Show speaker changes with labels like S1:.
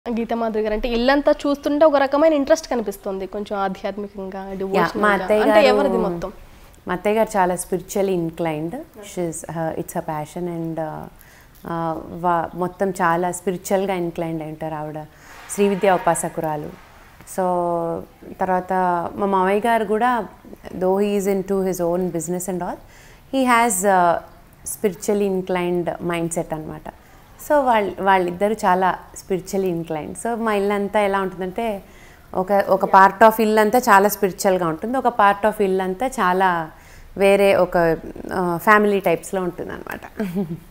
S1: గీతా మాధురి గారు అంటే ఇల్లంతా చూస్తుంటే ఒక రకమైన ఇంట్రెస్ట్ కనిపిస్తుంది కొంచెం ఆధ్యాత్మికంగా
S2: యా
S1: devotional
S2: మా
S1: గా.
S2: అత్తయ్య
S1: అంటే
S2: గారు
S1: ఎవరిది మొత్తం
S2: మా అత్తయ్య గారు చాలా spiritually inclined she's it's a passion and మొత్తం చాలా స్పిరిచువల్గా ఇన్క్లైన్డ్ అయి ఉంటారు ఆవిడ శ్రీ విద్యా ఉపాసకురాలు సో తర్వాత మా మామయ్య గారు కూడా though he's into his own business and all he has spiritually inclined mindset అనమాట సో వాళ్ళ వాళ్ళిద్దరు చాలా స్పిరిచువల్లీ ఇన్క్లైన్డ్ సో మా ఇల్లంతా ఎలా ఉంటుందంటే ఒక ఒక పార్ట్ ఆఫ్ ఇల్లు అంతా చాలా స్పిరిచువల్గా ఉంటుంది ఒక పార్ట్ ఆఫ్ ఇల్లు అంతా చాలా వేరే ఒక ఫ్యామిలీ టైప్స్లో ఉంటుంది అనమాట